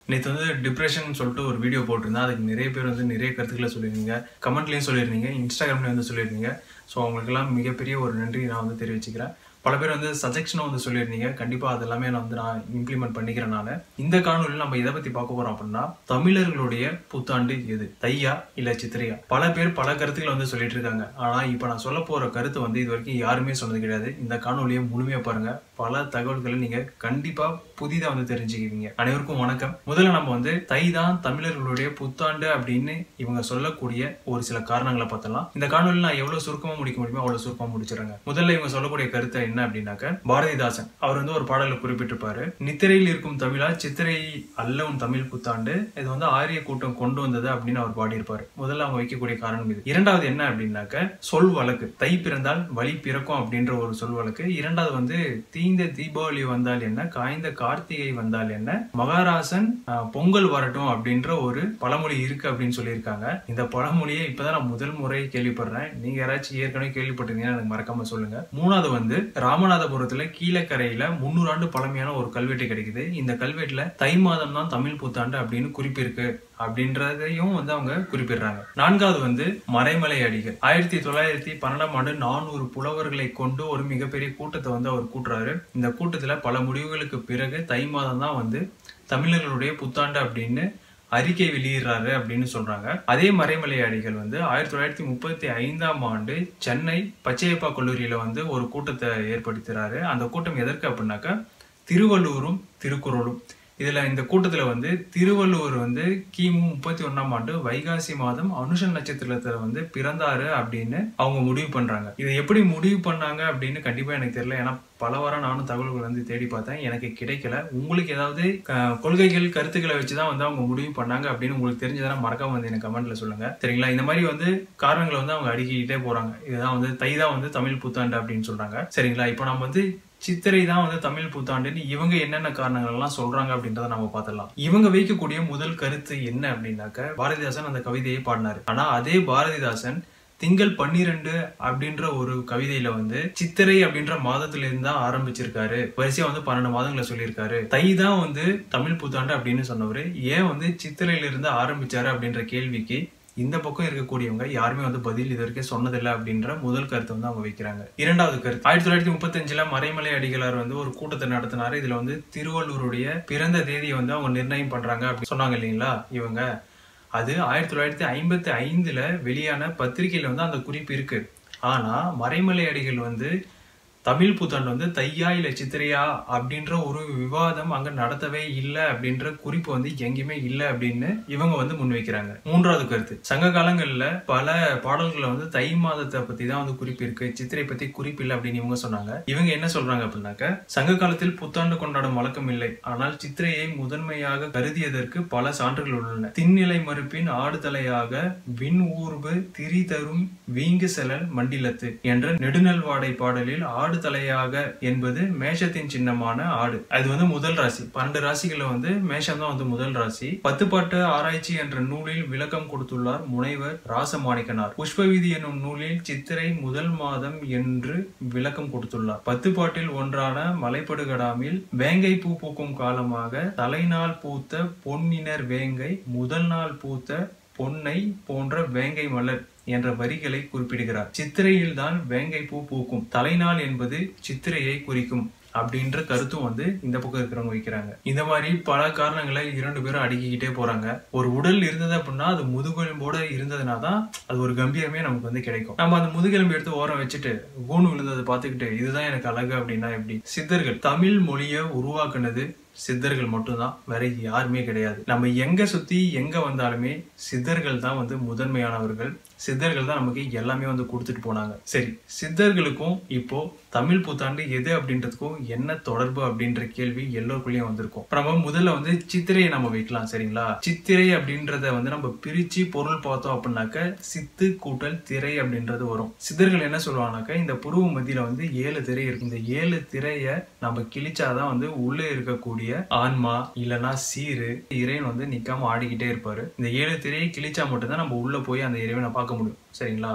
நேற்று வந்து டிப்ரெஷன் சொல்லிட்டு ஒரு வீடியோ போட்டிருந்தேன் அதுக்கு நிறைய பேர் வந்து நிறைய கருத்துக்களை சொல்லியிருந்தீங்க கமெண்ட்லேயும் சொல்லியிருந்தீங்க இன்ஸ்டாகிராம்லேயும் வந்து சொல்லியிருந்தீங்க ஸோ அவங்களுக்கெல்லாம் மிகப்பெரிய ஒரு நன்றி நான் வந்து தெரிவிச்சுக்கிறேன் பல பேர் வந்து சஜெக்ஷனும் வந்து சொல்லியிருந்தீங்க கண்டிப்பாக அது எல்லாமே நான் வந்து நான் இம்ப்ளிமெண்ட் பண்ணிக்கிறனால இந்த காணொலியில் நம்ம எதை பற்றி பார்க்க போகிறோம் அப்படின்னா தமிழர்களுடைய புத்தாண்டு எது தையா இல்லை சித்திரையா பல பேர் பல கருத்துக்களை வந்து சொல்லிட்டு இருக்காங்க ஆனால் இப்போ நான் சொல்ல போகிற கருத்து வந்து இது வரைக்கும் யாருமே சொன்னது கிடையாது இந்த காணொலியை முழுமையாக பாருங்க பல தகவல்களை நீங்கள் கண்டிப்பாக புதிதாக வந்து தெரிஞ்சுக்குவீங்க அனைவருக்கும் வணக்கம் முதல்ல நம்ம வந்து தை தான் தமிழர்களுடைய புத்தாண்டு அப்படின்னு இவங்க சொல்லக்கூடிய ஒரு சில காரணங்களை பார்த்தலாம் இந்த காணொலியில் நான் எவ்வளவு சுருக்கமா முடிக்க முடியுமோ அவ்வளவு சுருக்கமா முடிச்சிடுறேங்க முதல்ல இவங்க சொல்லக்கூடிய கருத்து என்ன அப்படின்னாக்க பாரதிதாசன் அவர் வந்து ஒரு பாடல குறிப்பிட்டிருப்பாரு நித்திரையில் இருக்கும் தமிழா சித்திரை அல்ல உன் தமிழ் புத்தாண்டு இது வந்து ஆரிய கூட்டம் கொண்டு வந்தது அப்படின்னு அவர் பாடியிருப்பாரு முதல்ல அவங்க வைக்கக்கூடிய காரணம் இது இரண்டாவது என்ன அப்படின்னாக்க சொல் வழக்கு தை பிறந்தால் வழி பிறக்கும் அப்படின்ற ஒரு சொல் வழக்கு இரண்டாவது வந்து தீந்த தீபாவளி வந்தால் என்ன காய்ந்த கார்த்திகை வந்தால் என்ன மகாராசன் ஆஹ், பொங்கல் வரட்டும் அப்படின்ற ஒரு பழமொழி இருக்கு அப்படின்னு சொல்லியிருக்காங்க இந்த பழமொழியை இப்பதான் நான் முதல் முறை கேள்விப்படுறேன் நீங்க யாராச்சும் ஏற்கனவே கேள்விப்பட்டிருந்தீங்கன்னா எனக்கு மறக்காம சொல்லுங்க மூணாவது வந்து ராமநாதபுரத்துல கீழக்கரையில முன்னூறு ஆண்டு பழமையான ஒரு கல்வெட்டு கிடைக்குது இந்த கல்வெட்டுல தை மாதம் தான் தமிழ் புத்தாண்டு அப்படின்னு குறிப்பிருக்கு அப்படின்றதையும் வந்து அவங்க குறிப்பிடுறாங்க நான்காவது வந்து மறைமலை அடிகள் ஆயிரத்தி தொள்ளாயிரத்தி பன்னெண்டாம் ஆண்டு நானூறு புலவர்களை கொண்டு ஒரு மிகப்பெரிய கூட்டத்தை வந்து அவர் கூட்டுறாரு இந்த கூட்டத்துல பல முடிவுகளுக்கு பிறகு தை மாதம் தான் வந்து தமிழர்களுடைய புத்தாண்டு அப்படின்னு அறிக்கை வெளியிடுறாரு அப்படின்னு சொல்றாங்க அதே மறைமலை அடிகள் வந்து ஆயிரத்தி தொள்ளாயிரத்தி முப்பத்தி ஐந்தாம் ஆண்டு சென்னை பச்சையப்பா கல்லூரியில வந்து ஒரு கூட்டத்தை ஏற்படுத்துறாரு அந்த கூட்டம் எதற்கு அப்படின்னாக்க திருவள்ளூரும் திருக்குறளும் இதுல இந்த கூட்டத்துல வந்து திருவள்ளுவர் வந்து கிமு முப்பத்தி ஒண்ணாம் ஆண்டு வைகாசி மாதம் அனுஷன் நட்சத்திரத்துல வந்து பிறந்தாரு அப்படின்னு அவங்க முடிவு பண்றாங்க இதை எப்படி முடிவு பண்ணாங்க அப்படின்னு கண்டிப்பா எனக்கு தெரியல ஏன்னா பல வாரம் நானும் தகவல்கள் வந்து தேடி பார்த்தேன் எனக்கு கிடைக்கல உங்களுக்கு ஏதாவது அஹ், கொள்கைகள் கருத்துக்களை வச்சுதான் வந்து அவங்க முடிவு பண்ணாங்க அப்படின்னு உங்களுக்கு தெரிஞ்சதா மறக்காம வந்து எனக்கு கமெண்ட்ல சொல்லுங்க சரிங்களா இந்த மாதிரி வந்து காரணங்களை வந்து அவங்க அடுக்கிக்கிட்டே போறாங்க இதுதான் வந்து தை தான் வந்து தமிழ் புத்தாண்டு அப்படின்னு சொல்றாங்க சரிங்களா இப்போ நம்ம வந்து சித்திரை தான் வந்து தமிழ் புத்தாண்டுன்னு இவங்க என்னென்ன காரணங்கள் எல்லாம் சொல்றாங்க அப்படின்றத நம்ம பார்த்துடலாம் இவங்க வைக்கக்கூடிய முதல் கருத்து என்ன அப்படின்னாக்க பாரதிதாசன் அந்த கவிதையை பாடினாரு ஆனா அதே பாரதிதாசன் திங்கள் பன்னிரண்டு அப்படின்ற ஒரு கவிதையில வந்து சித்திரை அப்படின்ற மாதத்துல இருந்து தான் ஆரம்பிச்சிருக்காரு வரிசையா வந்து பன்னெண்டு மாதங்களை சொல்லியிருக்காரு தை தான் வந்து தமிழ் புத்தாண்டு அப்படின்னு சொன்னவரு ஏன் வந்து சித்திரையில இருந்து ஆரம்பிச்சாரு அப்படின்ற கேள்விக்கு இந்த பக்கம் இருக்கக்கூடியவங்க யாருமே வந்து பதில் இது வரைக்கும் சொன்னதில்லை அப்படின்ற முதல் கருத்தை வந்து அவங்க வைக்கிறாங்க இரண்டாவது கருத்து ஆயிரத்தி தொள்ளாயிரத்தி முப்பத்தஞ்சுல மறைமலை அடிகளார் வந்து ஒரு கூட்டத்தை நடத்தினாரு இதுல வந்து திருவள்ளூருடைய பிறந்த தேதியை வந்து அவங்க நிர்ணயம் பண்றாங்க அப்படின்னு சொன்னாங்க இல்லைங்களா இவங்க அது ஆயிரத்தி தொள்ளாயிரத்தி ஐம்பத்தி ஐந்துல வெளியான பத்திரிகையில வந்து அந்த குறிப்பு இருக்கு ஆனா மறைமலை அடிகள் வந்து தமிழ் புத்தாண்டு வந்து தையா இல்ல சித்திரையா அப்படின்ற ஒரு விவாதம் அங்க நடத்தவே இல்லை அப்படின்ற குறிப்பு வந்து எங்கேயுமே இல்லை அப்படின்னு இவங்க வந்து முன்வைக்கிறாங்க மூன்றாவது கருத்து சங்க காலங்கள்ல பல பாடல்களை வந்து தை மாதத்தை பத்தி தான் வந்து குறிப்பு இருக்கு சித்திரை பத்தி குறிப்பு இல்லை அப்படின்னு இவங்க சொன்னாங்க இவங்க என்ன சொல்றாங்க அப்படின்னாக்க சங்க காலத்தில் புத்தாண்டு கொண்டாடும் வழக்கம் இல்லை ஆனால் சித்திரையை முதன்மையாக கருதியதற்கு பல சான்றுகள் உள்ளன திண்ணிலை மறுப்பின் ஆடுதலையாக விண் ஊர்வு திரி தரும் வீங்கு செலல் மண்டிலத்து என்ற நெடுநல்வாடை பாடலில் ஆடு தலையாக என்பது மேஷத்தின் சின்னமான ஆடு அது வந்து முதல் ராசி பன்னெண்டு ராசிகள்ல வந்து மேஷம் தான் வந்து முதல் ராசி பத்துப்பாட்டு ஆராய்ச்சி என்ற நூலில் விளக்கம் கொடுத்துள்ளார் முனைவர் ராசமாணிக்கனார் புஷ்பவீதி என்னும் நூலில் சித்திரை முதல் மாதம் என்று விளக்கம் கொடுத்துள்ளார் பத்துப்பாட்டில் ஒன்றான மலைப்படுகடாமில் வேங்கை பூ பூக்கும் காலமாக தலைநாள் பூத்த பொன்னினர் வேங்கை முதல் நாள் பூத்த பொன்னை போன்ற வேங்கை மலர் என்ற வரிகளை குறிப்பிடுகிறார் சித்திரையில் தான் வேங்கை பூ பூக்கும் தலைநாள் என்பது சித்திரையை குறிக்கும் அப்படின்ற கருத்தும் வந்து இந்த பக்கம் இருக்கிறவங்க வைக்கிறாங்க இந்த மாதிரி பல காரணங்களை இரண்டு பேரும் அடுக்கிக்கிட்டே போறாங்க ஒரு உடல் இருந்தது அப்படின்னா அது முதுகெலும்போட இருந்ததுனா தான் அது ஒரு கம்பீரமே நமக்கு வந்து கிடைக்கும் நம்ம அந்த முதுகெலும்பு எடுத்து ஓரம் வச்சுட்டு கூணு விழுந்ததை பார்த்துக்கிட்டு இதுதான் எனக்கு அழகு அப்படின்னா எப்படி சித்தர்கள் தமிழ் மொழியை உருவாக்குனது சித்தர்கள் மட்டும்தான் வேற யாருமே கிடையாது நம்ம எங்க சுத்தி எங்க வந்தாலுமே சித்தர்கள் தான் வந்து முதன்மையானவர்கள் சித்தர்கள் தான் நமக்கு எல்லாமே வந்து கொடுத்துட்டு போனாங்க சரி சித்தர்களுக்கும் இப்போ தமிழ் புத்தாண்டு எது அப்படின்றதுக்கும் என்ன தொடர்பு அப்படின்ற கேள்வி எல்லோருக்குள்ளேயும் வந்திருக்கும் இப்ப நம்ம முதல்ல வந்து சித்திரையை நம்ம வைக்கலாம் சரிங்களா சித்திரை அப்படின்றத வந்து நம்ம பிரிச்சு பொருள் பார்த்தோம் அப்படின்னாக்க சித்து கூட்டல் திரை அப்படின்றது வரும் சித்தர்கள் என்ன சொல்லுவாங்கனாக்க இந்த புருவ மத்தியில வந்து ஏழு திரை இருக்கு இந்த ஏழு திரைய நம்ம கிழிச்சாதான் வந்து உள்ளே இருக்கக்கூடிய ஆன்மா இல்லனா சீரு இறைவன் வந்து நிக்காம ஆடிக்கிட்டே இருப்பாரு இந்த ஏழு திரையை கிழிச்சா மட்டும்தான் நம்ம உள்ள போய் அந்த இறைவனை பார்க்க முடியும் சரிங்களா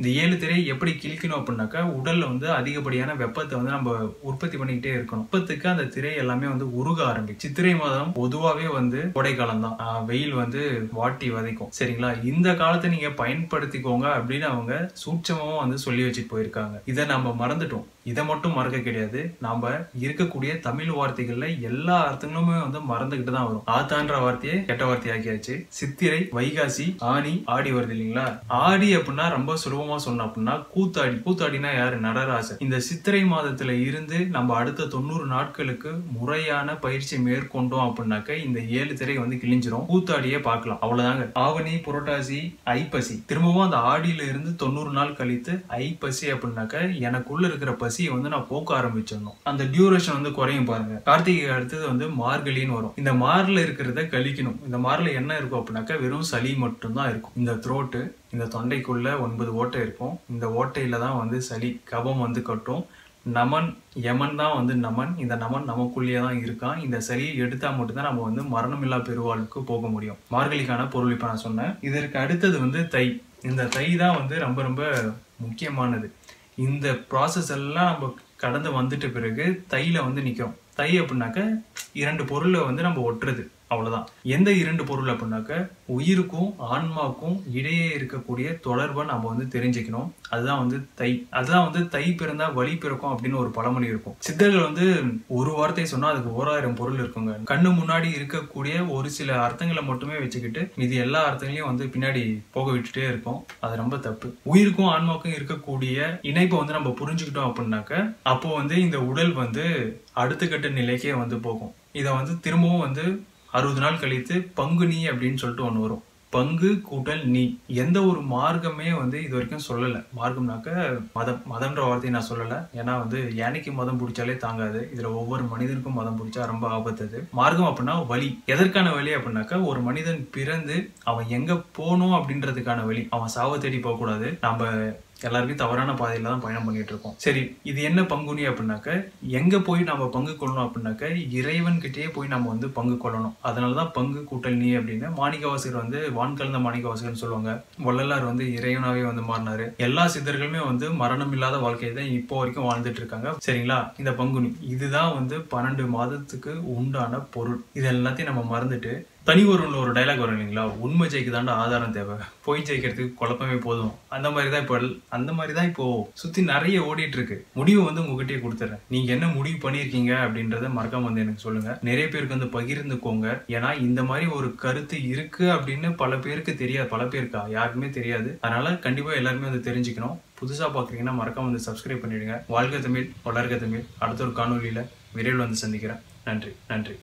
இந்த ஏழு திரையை எப்படி கிழிக்கணும் அப்படின்னாக்கா உடல்ல வந்து அதிகப்படியான வெப்பத்தை வந்து நம்ம உற்பத்தி பண்ணிக்கிட்டே இருக்கணும் வெப்பத்துக்கு அந்த திரை எல்லாமே வந்து உருக ஆரம்பிக்கும் சித்திரை மாதம் பொதுவாகவே வந்து கோடைக்காலம் தான் ஆஹ் வெயில் வந்து வாட்டி வதைக்கும் சரிங்களா இந்த காலத்தை நீங்க பயன்படுத்திக்கோங்க அப்படின்னு அவங்க சூட்சமாவும் வந்து சொல்லி வச்சுட்டு போயிருக்காங்க இதை நம்ம மறந்துட்டோம் இதை மட்டும் மறக்க கிடையாது நாம இருக்கக்கூடிய தமிழ் வார்த்தைகள்ல எல்லா அர்த்தங்களுமே வந்து மறந்துகிட்டு தான் வரும் ஆத்தான்ற வார்த்தையை கெட்ட வார்த்தையாக்கியாச்சு சித்திரை வைகாசி ஆனி ஆடி வருது இல்லைங்களா ஆடி அப்படின்னா ரொம்ப சுலபமா சொன்னோம் அப்படின்னா கூத்தாடி கூத்தாடினா யாரு நடராசர் இந்த சித்திரை மாதத்துல இருந்து நம்ம அடுத்த தொண்ணூறு நாட்களுக்கு முறையான பயிற்சி மேற்கொண்டோம் அப்படின்னாக்க இந்த ஏழு திரை வந்து கிழிஞ்சிரும் கூத்தாடியே பார்க்கலாம் அவ்வளவுதாங்க ஆவணி புரட்டாசி ஐப்பசி திரும்பவும் அந்த ஆடியில இருந்து தொண்ணூறு நாள் கழித்து ஐப்பசி அப்படின்னாக்க எனக்குள்ள இருக்கிற பசியை வந்து நான் போக்க ஆரம்பிச்சிடணும் அந்த டியூரேஷன் வந்து குறையும் பாருங்க கார்த்திகை அடுத்தது வந்து மார்கழின்னு வரும் இந்த மார்ல இருக்கிறத கழிக்கணும் இந்த மார்ல என்ன இருக்கும் அப்படின்னாக்கா வெறும் சளி மட்டும்தான் இருக்கும் இந்த த்ரோட்டு இந்த தொண்டைக்குள்ள ஒன்பது ஓட்டை இருக்கும் இந்த ஓட்டையில தான் வந்து சளி கபம் வந்து கட்டும் நமன் யமன் தான் வந்து நமன் இந்த நமன் நமக்குள்ளேயே தான் இருக்கான் இந்த சளியை எடுத்தா மட்டும்தான் நம்ம வந்து மரணமில்லா பெருவாளுக்கு போக முடியும் மார்கழிக்கான பொருள் இப்ப நான் சொன்னேன் இதற்கு அடுத்தது வந்து தை இந்த தை தான் வந்து ரொம்ப ரொம்ப முக்கியமானது இந்த ப்ராசஸ் எல்லாம் நம்ம கடந்து வந்துட்ட பிறகு தையில வந்து நிற்கும் தை அப்படின்னாக்க இரண்டு பொருளை வந்து நம்ம ஒட்டுறது அவ்வளவுதான் எந்த இரண்டு பொருள் அப்படின்னாக்க உயிருக்கும் ஆன்மாவுக்கும் இடையே இருக்கக்கூடிய தொடர்பை நம்ம வந்து தெரிஞ்சுக்கணும் அதுதான் வந்து தை அதுதான் வந்து தை பிறந்தா வழி பிறக்கும் அப்படின்னு ஒரு பழமொழி இருக்கும் சித்தர்கள் வந்து ஒரு வார்த்தை சொன்னா அதுக்கு ஓராயிரம் பொருள் இருக்குங்க கண்ணு முன்னாடி இருக்கக்கூடிய ஒரு சில அர்த்தங்களை மட்டுமே வச்சுக்கிட்டு மீதி எல்லா அர்த்தங்களையும் வந்து பின்னாடி போக விட்டுட்டே இருக்கும் அது ரொம்ப தப்பு உயிருக்கும் ஆன்மாவுக்கும் இருக்கக்கூடிய இணைப்பை வந்து நம்ம புரிஞ்சுக்கிட்டோம் அப்படின்னாக்க அப்போ வந்து இந்த உடல் வந்து அடுத்த கட்ட நிலைக்கே வந்து போகும் இதை வந்து திரும்பவும் வந்து அறுபது நாள் கழித்து பங்குனி அப்படின்னு சொல்லிட்டு ஒன்று வரும் பங்கு கூட்டல் நீ எந்த ஒரு மார்க்கமே வந்து இது வரைக்கும் சொல்லலை மார்க்கம்னாக்க மதம் மதம்ன்ற வார்த்தையை நான் சொல்லலை ஏன்னா வந்து யானைக்கு மதம் பிடிச்சாலே தாங்காது இதுல ஒவ்வொரு மனிதனுக்கும் மதம் பிடிச்சா ரொம்ப ஆபத்தது மார்க்கம் அப்படின்னா வழி எதற்கான வழி அப்படின்னாக்கா ஒரு மனிதன் பிறந்து அவன் எங்க போகணும் அப்படின்றதுக்கான வழி அவன் சாவை தேடி போகக்கூடாது நம்ம எல்லாருமே தவறான பாதையில தான் பயணம் பண்ணிட்டு இருக்கோம் சரி இது என்ன பங்குனி அப்படின்னாக்க எங்க போய் நம்ம பங்கு கொள்ளணும் அப்படின்னாக்க இறைவன் கிட்டயே போய் நம்ம வந்து பங்கு கொள்ளணும் அதனாலதான் பங்கு கூட்டல் நீ அப்படின்னு மாணிக்கவாசகர் வந்து வான் கலந்த மாணிக்கவாசகர்னு சொல்லுவாங்க வள்ளலார் வந்து இறைவனாவே வந்து மாறினாரு எல்லா சித்தர்களுமே வந்து மரணம் இல்லாத வாழ்க்கையை தான் இப்போ வரைக்கும் வாழ்ந்துட்டு இருக்காங்க சரிங்களா இந்த பங்குனி இதுதான் வந்து பன்னெண்டு மாதத்துக்கு உண்டான பொருள் இது எல்லாத்தையும் நம்ம மறந்துட்டு தனி ஒருவன்ல ஒரு டைலாக் வரும் இல்லைங்களா உண்மை ஜெயிக்கு தாண்டா ஆதாரம் தேவை பொய் ஜெயிக்கிறதுக்கு குழப்பமே போதும் அந்த மாதிரி தான் இப்போ அந்த மாதிரி தான் இப்போ சுத்தி நிறைய ஓடிட்டு இருக்கு முடிவு வந்து உங்ககிட்டயே கொடுத்துறேன் நீங்க என்ன முடிவு பண்ணியிருக்கீங்க அப்படின்றத மறக்காம வந்து எனக்கு சொல்லுங்க நிறைய பேருக்கு வந்து பகிர்ந்துக்கோங்க ஏன்னா இந்த மாதிரி ஒரு கருத்து இருக்கு அப்படின்னு பல பேருக்கு தெரியாது பல பேருக்கா யாருக்குமே தெரியாது அதனால கண்டிப்பா எல்லாருமே வந்து தெரிஞ்சுக்கணும் புதுசா பாக்குறீங்கன்னா மறக்காம வந்து சப்ஸ்கிரைப் பண்ணிடுங்க வாழ்க தமிழ் வளர்க தமிழ் அடுத்த ஒரு காணொலியில விரைவில் வந்து சந்திக்கிறேன் நன்றி நன்றி